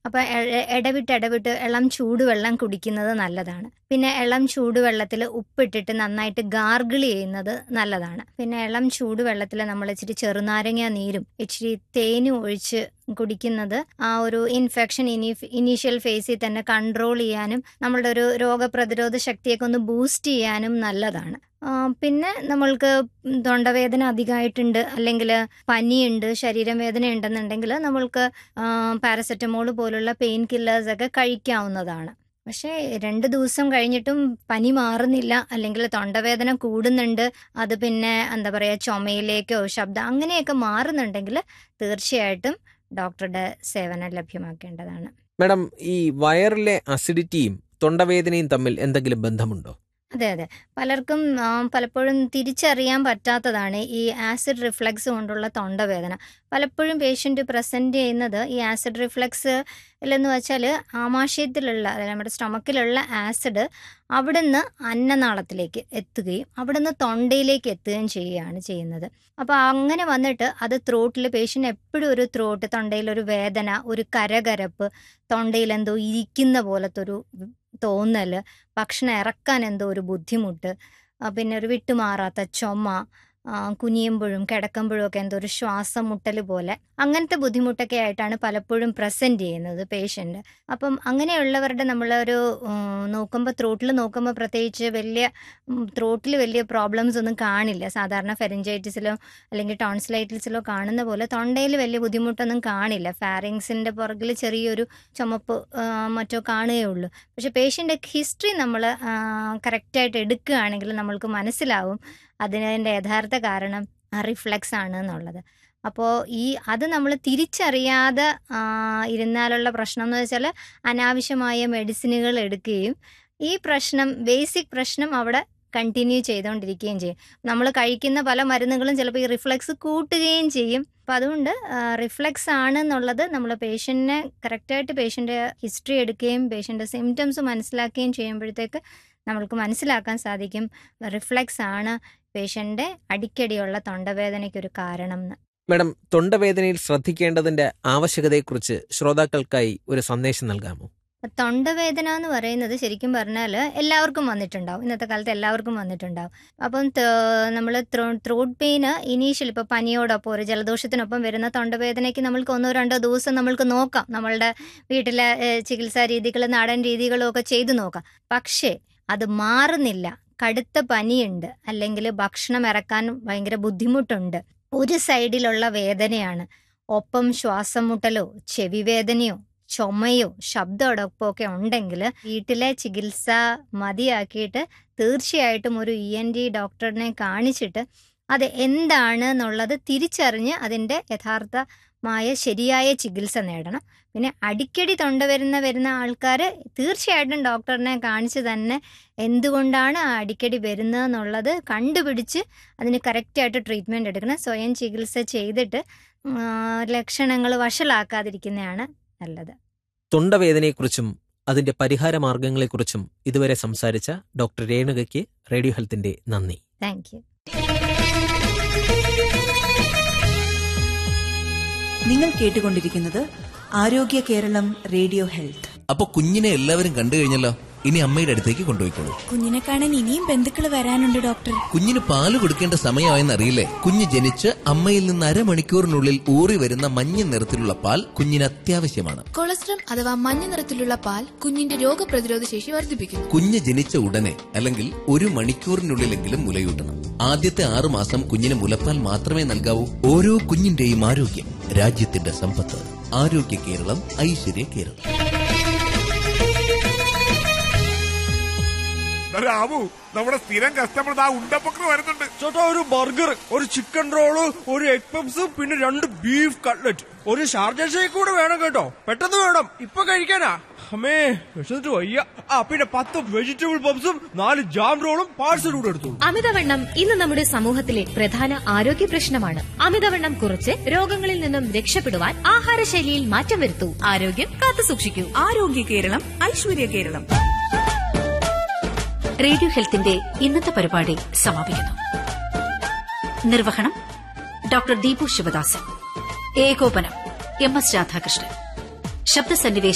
അപ്പൊ എ- ഇടവിട്ട് ഇടവിട്ട് ഇളം ചൂടുവെള്ളം കുടിക്കുന്നത് നല്ലതാണ് പിന്നെ ഇളം ചൂടുവെള്ളത്തിൽ ഉപ്പിട്ടിട്ട് നന്നായിട്ട് ഗാർഗിൾ ചെയ്യുന്നത് നല്ലതാണ് പിന്നെ ഇളം ചൂടുവെള്ളത്തിൽ നമ്മൾ ഇച്ചിരി ചെറുനാരങ്ങ നീരും ഇച്ചിരി തേനും ഒഴിച്ച് കുടിക്കുന്നത് ആ ഒരു ഇൻഫെക്ഷൻ ഇനി ഇനീഷ്യൽ ഫേസിൽ തന്നെ കൺട്രോൾ ചെയ്യാനും നമ്മളുടെ ഒരു രോഗപ്രതിരോധ ശക്തിയൊക്കെ ഒന്ന് ബൂസ്റ്റ് ചെയ്യാനും നല്ലതാണ് ആ, പിന്നെ നമ്മൾക്ക് തൊണ്ടവേദന അധികമായിട്ടുണ്ട് അല്ലെങ്കിൽ പനിയുണ്ട് ശരീരം വേദന ഉണ്ടെന്നുണ്ടെങ്കിൽ നമ്മൾക്ക് പാരസെറ്റമോൾ പോലുള്ള പെയിൻ കില്ലേഴ്സ് ഒക്കെ കഴിക്കാവുന്നതാണ് പക്ഷേ രണ്ട് ദിവസം കഴിഞ്ഞിട്ടും പനി മാറുന്നില്ല അല്ലെങ്കിൽ തൊണ്ടവേദന കൂടുന്നുണ്ട് അത് പിന്നെ എന്താ പറയുക ചുമയിലേക്കോ ശബ്ദം അങ്ങനെയൊക്കെ മാറുന്നുണ്ടെങ്കിൽ തീർച്ചയായിട്ടും ഡോക്ടറുടെ സേവനം ലഭ്യമാക്കേണ്ടതാണ് മാഡം ഈ വയറിലെ അസിഡിറ്റിയും തൊണ്ടവേദനയും തമ്മിൽ എന്തെങ്കിലും ബന്ധമുണ്ടോ അതെ അതെ പലർക്കും ആ, പലപ്പോഴും തിരിച്ചറിയാൻ പറ്റാത്തതാണ് ഈ ആസിഡ് റിഫ്ലക്സ് കൊണ്ടുള്ള തൊണ്ടവേദന പലപ്പോഴും പേഷ്യൻ്റ് പ്രസൻറ്റ് ചെയ്യുന്നത് ഈ ആസിഡ് റിഫ്ലക്സ് എന്ന് വെച്ചാൽ ആമാശയത്തിലുള്ള അതായത് നമ്മുടെ സ്റ്റൊമക്കിലുള്ള ആസിഡ് അവിടുന്ന് അന്നനാളത്തിലേക്ക് എത്തുകയും അവിടുന്ന് തൊണ്ടയിലേക്ക് എത്തുകയും ചെയ്യുകയാണ് ചെയ്യുന്നത് അപ്പോൾ അങ്ങനെ വന്നിട്ട് അത് ത്രോട്ടിൽ പേഷ്യൻ്റ് എപ്പോഴും ഒരു ത്രോട്ട് തൊണ്ടയിൽ ഒരു വേദന ഒരു കരകരപ്പ് തൊണ്ടയിൽ എന്തോ ഇരിക്കുന്ന പോലത്തെ ഒരു തോന്നൽ ഭക്ഷണം ഇറക്കാൻ എന്തോ ഒരു ബുദ്ധിമുട്ട് ആ, പിന്നെ ഒരു വിട്ടുമാറാത്ത ചുമ ആ, കുനിയുമ്പോഴും കിടക്കുമ്പോഴും ഒക്കെ എന്തോ ഒരു ശ്വാസം മുട്ടൽ പോലെ അങ്ങനത്തെ ബുദ്ധിമുട്ടൊക്കെ ആയിട്ടാണ് പലപ്പോഴും പ്രസൻറ്റ് ചെയ്യുന്നത് പേഷ്യൻ്റ് അപ്പം അങ്ങനെയുള്ളവരുടെ നമ്മളൊരു നോക്കുമ്പോൾ ത്രോട്ടിൽ നോക്കുമ്പോൾ പ്രത്യേകിച്ച് വലിയ ത്രോട്ടിൽ വലിയ പ്രോബ്ലംസ് ഒന്നും കാണില്ല സാധാരണ ഫെറിഞ്ചൈറ്റിസിലോ അല്ലെങ്കിൽ ടോൺസിലൈറ്റിസിലോ കാണുന്ന പോലെ തൊണ്ടയിൽ വലിയ ബുദ്ധിമുട്ടൊന്നും കാണില്ല ഫാരിങ്സിൻ്റെ പുറകിൽ ചെറിയൊരു ചുമപ്പ് ആ, മറ്റോ കാണുകയുള്ളൂ പക്ഷെ പേഷ്യൻ്റെ ഹിസ്റ്ററി നമ്മൾ കറക്റ്റായിട്ട് എടുക്കുകയാണെങ്കിൽ നമ്മൾക്ക് മനസ്സിലാവും അതിൻ്റെ യഥാർത്ഥ കാരണം റിഫ്ലക്സ് ആണ് എന്നുള്ളത് അപ്പോൾ ഈ അത് നമ്മൾ തിരിച്ചറിയാതെ ആ, ഇരുന്നാലുള്ള പ്രശ്നം എന്ന് വെച്ചാൽ അനാവശ്യമായ മെഡിസിനുകൾ എടുക്കുകയും ഈ പ്രശ്നം ബേസിക് പ്രശ്നം അവിടെ കണ്ടിന്യൂ ചെയ്തുകൊണ്ടിരിക്കുകയും ചെയ്യും നമ്മൾ കഴിക്കുന്ന പല മരുന്നുകളും ചിലപ്പോൾ ഈ റിഫ്ലക്സ് കൂട്ടുകയും ചെയ്യും അപ്പം അതുകൊണ്ട് റിഫ്ലക്സ് ആണ് എന്നുള്ളത് നമ്മൾ പേഷ്യൻറ്റിനെ കറക്റ്റായിട്ട് പേഷ്യൻ്റെ ഹിസ്റ്ററി എടുക്കുകയും പേഷ്യൻ്റെ സിംറ്റംസ് മനസ്സിലാക്കുകയും ചെയ്യുമ്പോഴത്തേക്ക് നമ്മൾക്ക് മനസ്സിലാക്കാൻ സാധിക്കും റിഫ്ലക്സ് ആണ് പേഷ്യൻ്റെ അടിക്കടിയുള്ള തൊണ്ടവേദനയ്ക്കൊരു കാരണം എന്ന് മാഡം തൊണ്ടവേദനയിൽ ശ്രദ്ധിക്കേണ്ടതിന്റെ ആവശ്യകതയെക്കുറിച്ച് ശ്രോതാക്കൾക്കായി ഒരു സന്ദേശം നൽകാമോ തൊണ്ടവേദന എന്ന് പറയുന്നത് ശരിക്കും പറഞ്ഞാൽ എല്ലാവർക്കും വന്നിട്ടുണ്ടാവും ഇന്നത്തെ കാലത്ത് എല്ലാവർക്കും വന്നിട്ടുണ്ടാവും അപ്പം നമ്മൾ ത്രോട്ട് പെയിന് ഇനീഷ്യൽ ഇപ്പോൾ പനിയോടൊപ്പം ഒരു ജലദോഷത്തിനൊപ്പം വരുന്ന തൊണ്ടവേദനയ്ക്ക് നമ്മൾക്ക് ഒന്നോ രണ്ടോ ദിവസം നമ്മൾക്ക് നോക്കാം നമ്മളുടെ വീട്ടിലെ ഏഹ്, ചികിത്സാ രീതികൾ നാടൻ രീതികളും ഒക്കെ ചെയ്തു നോക്കാം പക്ഷേ അത് മാറുന്നില്ല കടുത്ത പനിയുണ്ട് അല്ലെങ്കിൽ ഭക്ഷണം ഇറക്കാൻ ഭയങ്കര ബുദ്ധിമുട്ടുണ്ട് ഒരു സൈഡിലുള്ള വേദനയാണ് ഒപ്പം ശ്വാസം മുട്ടലോ ചെവി വേദനയോ ചുമയോ ശബ്ദമടക്കമൊക്കെ ഉണ്ടെങ്കിൽ വീട്ടിലെ ചികിത്സ മതിയാക്കിയിട്ട് തീർച്ചയായിട്ടും ഒരു ഇ എൻ ഡി ഡോക്ടറിനെ കാണിച്ചിട്ട് അത് എന്താണ് എന്നുള്ളത് തിരിച്ചറിഞ്ഞ് അതിൻ്റെ യഥാർത്ഥമായ ശരിയായ ചികിത്സ നേടണം പിന്നെ അടിക്കടി തൊണ്ട വരുന്ന വരുന്ന ആൾക്കാർ തീർച്ചയായിട്ടും ഡോക്ടറിനെ കാണിച്ച് തന്നെ എന്തുകൊണ്ടാണ് ആ അടിക്കടി വരുന്നതെന്നുള്ളത് കണ്ടുപിടിച്ച് അതിന് കറക്റ്റായിട്ട് ട്രീറ്റ്മെൻറ്റ് എടുക്കണം സ്വയം ചികിത്സ ചെയ്തിട്ട് ലക്ഷണങ്ങൾ വഷളാക്കാതിരിക്കുന്നതാണ് നല്ലത് തൊണ്ടവേദനയെക്കുറിച്ചും അതിന്റെ പരിഹാര മാർഗങ്ങളെക്കുറിച്ചും ഇതുവരെ സംസാരിച്ച ഡോക്ടർ രേണുകയ്ക്ക് റേഡിയോ ഹെൽത്തിന്റെ നന്ദി താങ്ക് യു നിങ്ങൾ കേട്ടുകൊണ്ടിരിക്കുന്നത് ആരോഗ്യ കേരളം റേഡിയോ ഹെൽത്ത് അപ്പൊ കുഞ്ഞിനെ എല്ലാവരും കണ്ടു കഴിഞ്ഞല്ലോ ഇനി അമ്മയുടെ അടുത്തേക്ക് കൊണ്ടുപോയിക്കോളൂ കുഞ്ഞിനെ കാണാൻ ഇനിയും ബന്ധുക്കൾ വരാനുണ്ട് ഡോക്ടർ കുഞ്ഞിന് പാല് കൊടുക്കേണ്ട സമയമായെന്ന് അറിയില്ലേ കുഞ്ഞ് ജനിച്ച് അമ്മയിൽ നിന്ന് അരമണിക്കൂറിനുള്ളിൽ ഊറി വരുന്ന മഞ്ഞ നിറത്തിലുള്ള പാൽ കുഞ്ഞിന് അത്യാവശ്യമാണ് കൊളസ്ട്രം അഥവാ മഞ്ഞ നിറത്തിലുള്ള പാൽ കുഞ്ഞിന്റെ രോഗപ്രതിരോധ ശേഷി വർദ്ധിപ്പിക്കുന്നു കുഞ്ഞ് ജനിച്ച ഉടനെ അല്ലെങ്കിൽ ഒരു മണിക്കൂറിനുള്ളിലെങ്കിലും മുലയൂട്ടണം ആദ്യത്തെ ആറു മാസം കുഞ്ഞിന് മുലപ്പാൽ മാത്രമേ നൽകാവൂ ഓരോ കുഞ്ഞിന്റെയും ആരോഗ്യം രാജ്യത്തിന്റെ സമ്പത്ത് ആരോഗ്യ കേരളം ഐശ്വര്യ കേരളം രാമു നമ്മുടെ സ്ഥിരം കസ്റ്റമർ ദാ ഉണ്ടപ്പക്കർ വരുന്നുണ്ട് ചേട്ടാ ഒരു ബർഗർ ഒരു ചിക്കൻ റോള് ഒരു എഗ് പപ്സ് പിന്നെ രണ്ട് ബീഫ് കട്ട്ലറ്റ് ഒരു ഷാർജ ഷേക്ക് കൂടെ വേണം കേട്ടോ പെട്ടെന്ന് വേണം ഇപ്പൊ കഴിക്കാനാ അമ്മേ വിശന്നിട്ട് വയ്യ ആ പിന്നെ പത്ത് വെജിറ്റബിൾ പപ്സും നാല് ജാം റോളും പാഴ്സൽ കൂടെ എടുത്തു അമിതവണ്ണം ഇന്ന് നമ്മുടെ സമൂഹത്തിലെ പ്രധാന ആരോഗ്യ പ്രശ്നമാണ് അമിതവണ്ണം കുറച്ച് രോഗങ്ങളിൽ നിന്നും രക്ഷപ്പെടുവാൻ ആഹാരശൈലിയിൽ മാറ്റം വരുത്തൂ ആരോഗ്യം കാത്തു സൂക്ഷിക്കൂ ആരോഗ്യ കേരളം ഐശ്വര്യ കേരളം റേഡിയോ ഹെൽത്തിന്റെ ഇന്നത്തെ പരിപാടി സമാപിക്കുന്നു നിർവഹണം ഡോക്ടർ ദീപു ശിവദാസൻ ഏകോപനം എം എസ് രാധാകൃഷ്ണൻ ശബ്ദസന്നിവേശം